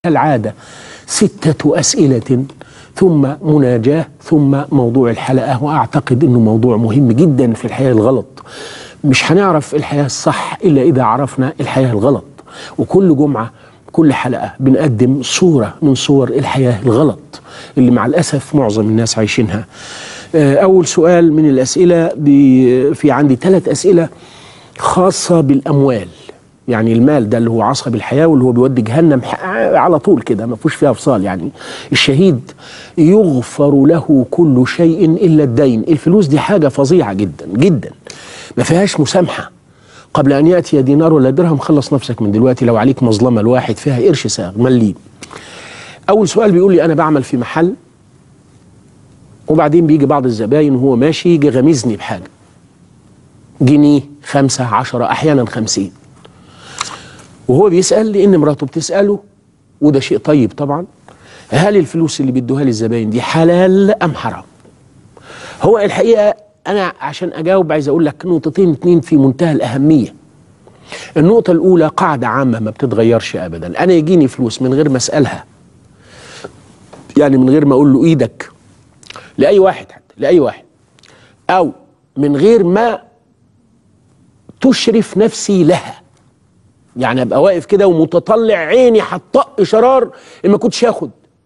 كالعادة ستة أسئلة ثم مناجاة ثم موضوع الحلقة وأعتقد أنه موضوع مهم جدا في الحياة الغلط مش هنعرف الحياة الصح إلا إذا عرفنا الحياة الغلط وكل جمعة كل حلقة بنقدم صورة من صور الحياة الغلط اللي مع الأسف معظم الناس عايشينها آه، أول سؤال من الأسئلة بي- في عندي ثلاث أسئلة خاصة بالأموال يعني المال ده اللي هو عصب الحياة واللي هو بيودي جهنم ح- على طول كده ما فيهوش فيها فصال يعني الشهيد يغفر له كل شيء إلا الدين الفلوس دي حاجة فظيعة جدا جدا ما فيهاش مسامحة قبل أن يأتي دينار ولا درهم خلص نفسك من دلوقتي لو عليك مظلمة الواحد فيها قرش ساغ مليم أول سؤال بيقول لي أنا بعمل في محل وبعدين بيجي بعض الزباين وهو ماشي يجي غمزني بحاجة جنيه خمسة عشرة أحيانا خمسين وهو بيسأل لأن مراته بتسأله وده شيء طيب طبعا هل الفلوس اللي بيدوها للزباين دي حلال أم حرام هو الحقيقة أنا عشان أجاوب عايز أقول لك نقطتين اتنين في منتهى الأهمية النقطة الأولى قاعدة عامة ما بتتغيرش أبدا أنا يجيني فلوس من غير ما أسألها يعني من غير ما أقول له إيدك لأي واحد حتى لأي واحد أو من غير ما تشرف نفسي لها يعني ابقى واقف كده ومتطلع عيني هتطق شرار ان ما كنتش اخد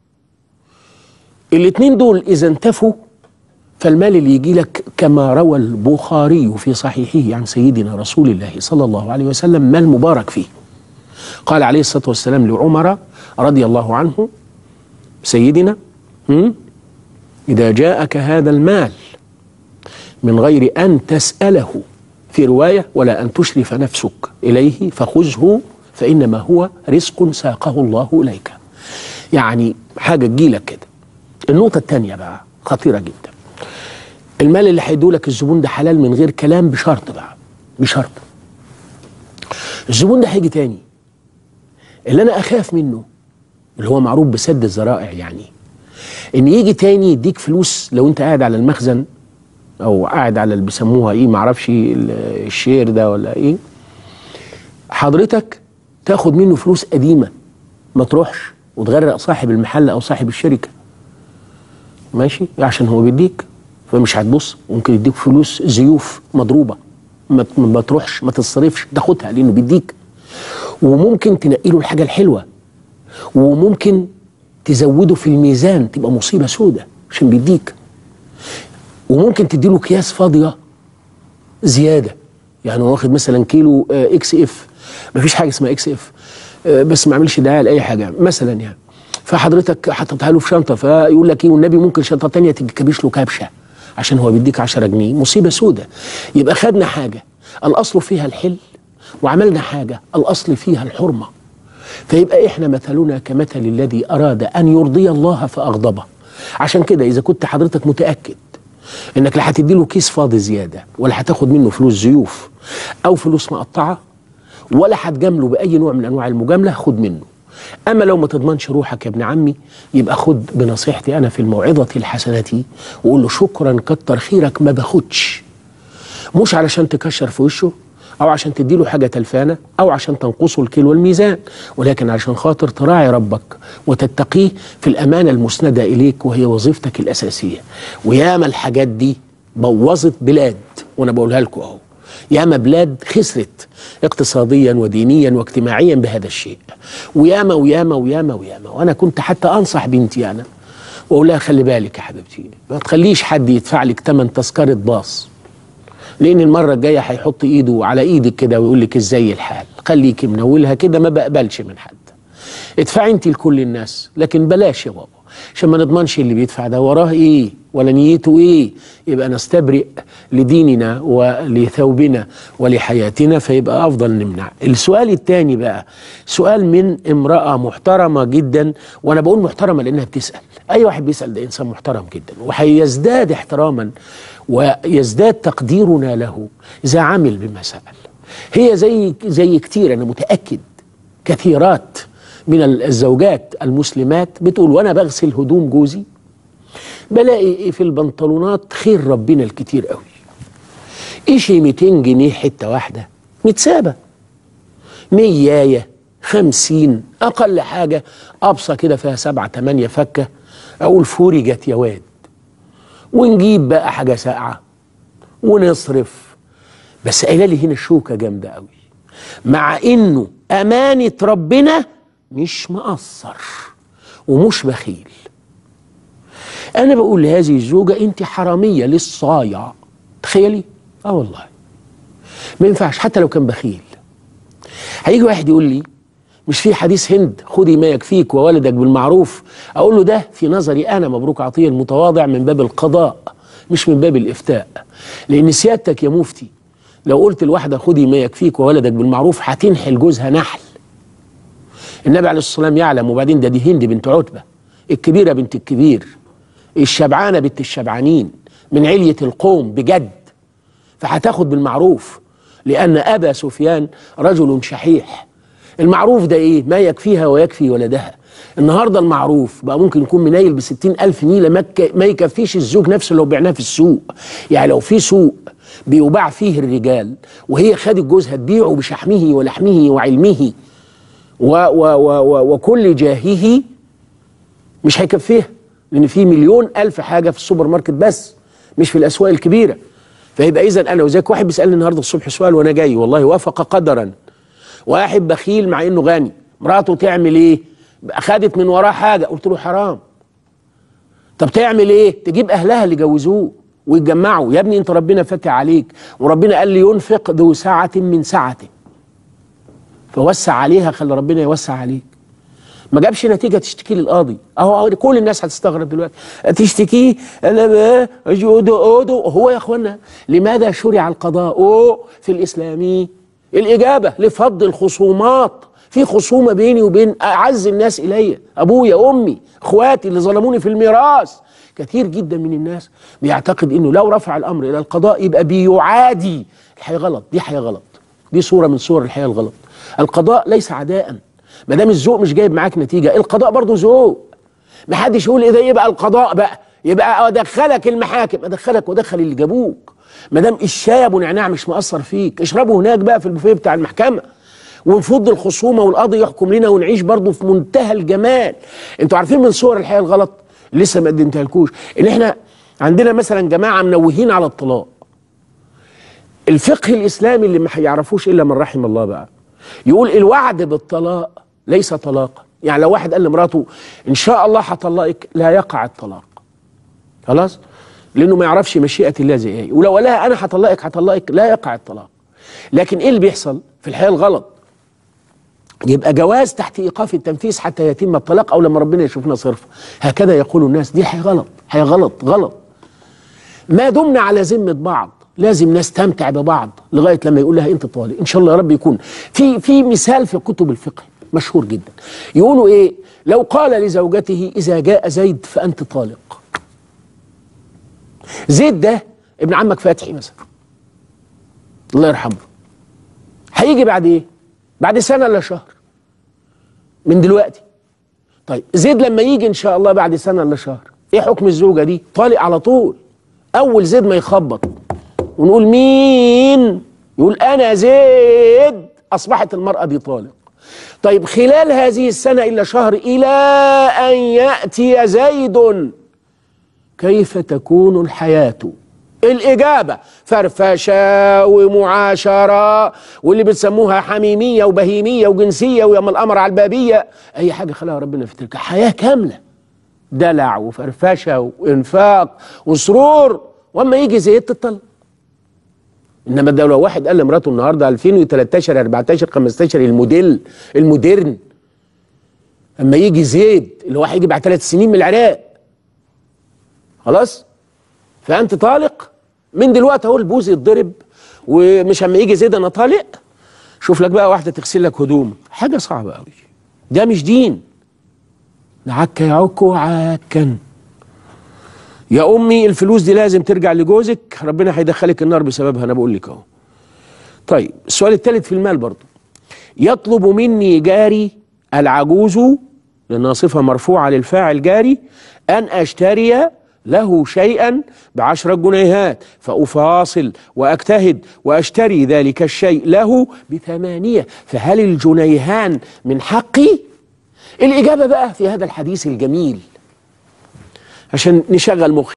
الاتنين دول اذا انتفوا فالمال اللي يجي لك كما روى البخاري في صحيحه عن سيدنا رسول الله صلى الله عليه وسلم مال مبارك فيه قال عليه الصلاه والسلام لعمر رضي الله عنه سيدنا هم؟ اذا جاءك هذا المال من غير ان تساله في روايه ولا ان تشرف نفسك اليه فخذه فانما هو رزق ساقه الله اليك. يعني حاجه تجيلك كده. النقطه الثانيه بقى خطيره جدا. المال اللي هيدولك الزبون ده حلال من غير كلام بشرط بقى بشرط. الزبون ده هيجي تاني. اللي انا اخاف منه اللي هو معروف بسد الذرائع يعني ان يجي تاني يديك فلوس لو انت قاعد على المخزن او قاعد على اللي بيسموها ايه معرفش ال- الشير ده ولا ايه حضرتك تاخد منه فلوس قديمه ما تروحش وتغرق صاحب المحل او صاحب الشركه ماشي عشان هو بيديك فمش هتبص ممكن يديك فلوس زيوف مضروبه ما ت- ما تروحش ما تتصرفش تاخدها لانه بيديك وممكن تنقي له الحاجه الحلوه وممكن تزوده في الميزان تبقى مصيبه سودة عشان بيديك وممكن تديله اكياس فاضيه زياده يعني هو واخد مثلا كيلو آه، اكس اف مفيش حاجه اسمها اكس اف آه، بس ما عملش دعايه لاي حاجه مثلا يعني فحضرتك حطيتها له في شنطه فيقول لك ايه والنبي ممكن شنطه تانية تكبش له كبشه عشان هو بيديك 10 جنيه مصيبه سودة يبقى خدنا حاجه الاصل فيها الحل وعملنا حاجه الاصل فيها الحرمه فيبقى احنا مثلنا كمثل الذي اراد ان يرضي الله فاغضبه عشان كده اذا كنت حضرتك متاكد انك لا هتدي له كيس فاضي زياده ولا هتاخد منه فلوس زيوف او فلوس مقطعه ولا هتجامله باي نوع من انواع المجامله خد منه اما لو ما تضمنش روحك يا ابن عمي يبقى خد بنصيحتي انا في الموعظه الحسنه وقول له شكرا كتر خيرك ما باخدش مش علشان تكشر في وشه او عشان تديله حاجه تلفانه او عشان تنقصه الكيلو والميزان ولكن علشان خاطر تراعي ربك وتتقيه في الامانه المسنده اليك وهي وظيفتك الاساسيه وياما الحاجات دي بوظت بلاد وانا بقولها لكم اهو ياما بلاد خسرت اقتصاديا ودينيا واجتماعيا بهذا الشيء وياما وياما وياما وياما وانا كنت حتى انصح بنتي انا واقول لها خلي بالك يا حبيبتي ما تخليش حد يدفع لك ثمن تذكره باص لان المره الجايه هيحط ايده على ايدك كده ويقول لك ازاي الحال خليكي منولها كده ما بقبلش من حد ادفعي انت لكل الناس لكن بلاش يا بابا عشان ما نضمنش اللي بيدفع ده وراه ايه ولا نيته ايه يبقى نستبرئ لديننا ولثوبنا ولحياتنا فيبقى افضل نمنع السؤال الثاني بقى سؤال من امرأة محترمة جدا وانا بقول محترمة لانها بتسأل اي واحد بيسأل ده انسان محترم جدا وهيزداد احتراما ويزداد تقديرنا له اذا عمل بما سأل هي زي زي كتير انا متأكد كثيرات من الزوجات المسلمات بتقول وانا بغسل هدوم جوزي بلاقي في البنطلونات خير ربنا الكتير قوي ايش 200 جنيه حته واحده متسابه ميايه خمسين أقل حاجة أبصى كده فيها سبعة تمانية فكة أقول فرجت يا واد ونجيب بقى حاجة ساقعة ونصرف بس قايله لي هنا الشوكة جامدة قوي مع إنه أمانة ربنا مش مقصر ومش بخيل أنا بقول لهذه الزوجة أنت حرامية للصايع تخيلي آه والله ما ينفعش حتى لو كان بخيل هيجي واحد يقول لي مش في حديث هند خذي ما يكفيك وولدك بالمعروف اقول له ده في نظري انا مبروك عطيه المتواضع من باب القضاء مش من باب الافتاء لان سيادتك يا مفتي لو قلت الواحده خذي ما يكفيك وولدك بالمعروف هتنحل جوزها نحل النبي عليه الصلاه والسلام يعلم وبعدين ده دي هند بنت عتبه الكبيره بنت الكبير الشبعانه بنت الشبعانين من عليه القوم بجد فهتاخد بالمعروف لأن أبا سفيان رجل شحيح المعروف ده إيه؟ ما يكفيها ويكفي ولدها النهاردة المعروف بقى ممكن يكون منايل بستين ألف نيلة ما, ما يكفيش الزوج نفسه لو بعناه في السوق يعني لو في سوق بيباع فيه الرجال وهي خدت جوزها تبيعه بشحمه ولحمه وعلمه و و و و وكل جاهه مش هيكفيها لأن في مليون ألف حاجة في السوبر ماركت بس مش في الأسواق الكبيرة فيبقى اذا انا وزيك واحد بيسالني النهارده الصبح سؤال وانا جاي والله وافق قدرا واحد بخيل مع انه غني مراته تعمل ايه اخدت من وراه حاجه قلت له حرام طب تعمل ايه تجيب اهلها اللي جوزوه ويتجمعوا يا ابني انت ربنا فاتح عليك وربنا قال لي ينفق ذو سعه من سعته فوسع عليها خلي ربنا يوسع عليك ما جابش نتيجه تشتكي للقاضي اهو كل الناس هتستغرب دلوقتي تشتكي انا اودو اودو هو يا اخوانا لماذا شرع القضاء في الاسلام الاجابه لفض الخصومات في خصومه بيني وبين اعز الناس الي ابويا امي اخواتي اللي ظلموني في الميراث كثير جدا من الناس بيعتقد انه لو رفع الامر الى القضاء يبقى بيعادي الحياه غلط دي حياه غلط دي صوره من صور الحياه الغلط القضاء ليس عداء ما دام الذوق مش جايب معاك نتيجه القضاء برضه ذوق ما حدش يقول ايه ده يبقى القضاء بقى يبقى ادخلك المحاكم ادخلك وادخل اللي جابوك ما دام الشاي ابو نعناع مش مأثر فيك اشربه هناك بقى في البوفيه بتاع المحكمه ونفض الخصومه والقاضي يحكم لنا ونعيش برضه في منتهى الجمال انتوا عارفين من صور الحياه الغلط لسه ما قدمتها لكوش ان احنا عندنا مثلا جماعه منوهين على الطلاق الفقه الاسلامي اللي ما هيعرفوش الا من رحم الله بقى يقول الوعد بالطلاق ليس طلاقا يعني لو واحد قال لمراته ان شاء الله هطلقك لا يقع الطلاق خلاص لانه ما يعرفش مشيئه الله زي ايه ولو قالها انا هطلقك هطلقك لا يقع الطلاق لكن ايه اللي بيحصل في الحياه الغلط يبقى جواز تحت ايقاف التنفيذ حتى يتم الطلاق او لما ربنا يشوفنا صرف هكذا يقول الناس دي حياه غلط حياه غلط غلط ما دمنا على ذمه بعض لازم نستمتع ببعض لغايه لما يقول لها انت طالق ان شاء الله يا رب يكون في في مثال في كتب الفقه مشهور جدا يقولوا ايه لو قال لزوجته اذا جاء زيد فانت طالق زيد ده ابن عمك فتحي مثلا الله يرحمه هيجي بعد ايه بعد سنه ولا شهر من دلوقتي طيب زيد لما يجي ان شاء الله بعد سنه ولا شهر ايه حكم الزوجه دي طالق على طول اول زيد ما يخبط ونقول مين يقول انا زيد اصبحت المراه دي طالق طيب خلال هذه السنة إلا شهر إلى أن يأتي زيد كيف تكون الحياة الإجابة فرفشة ومعاشرة واللي بتسموها حميمية وبهيمية وجنسية ويوم الأمر على البابية أي حاجة خلقها ربنا في تلك حياة كاملة دلع وفرفشة وإنفاق وسرور وأما يجي زيد تطلق انما ده لو واحد قال لمراته النهارده 2013 14 15 الموديل المودرن اما يجي زيد اللي هو هيجي بعد ثلاث سنين من العراق خلاص فانت طالق من دلوقتي اهو البوز يتضرب ومش اما يجي زيد انا طالق شوف لك بقى واحده تغسل لك هدوم حاجه صعبه قوي ده مش دين لعك يعك وعكا يا امي الفلوس دي لازم ترجع لجوزك ربنا هيدخلك النار بسببها انا بقول لك اهو طيب السؤال الثالث في المال برضه يطلب مني جاري العجوز لانها صفه مرفوعه للفاعل جاري ان اشتري له شيئا بعشرة جنيهات فأفاصل وأجتهد وأشتري ذلك الشيء له بثمانية فهل الجنيهان من حقي؟ الإجابة بقى في هذا الحديث الجميل عشان نشغل مخي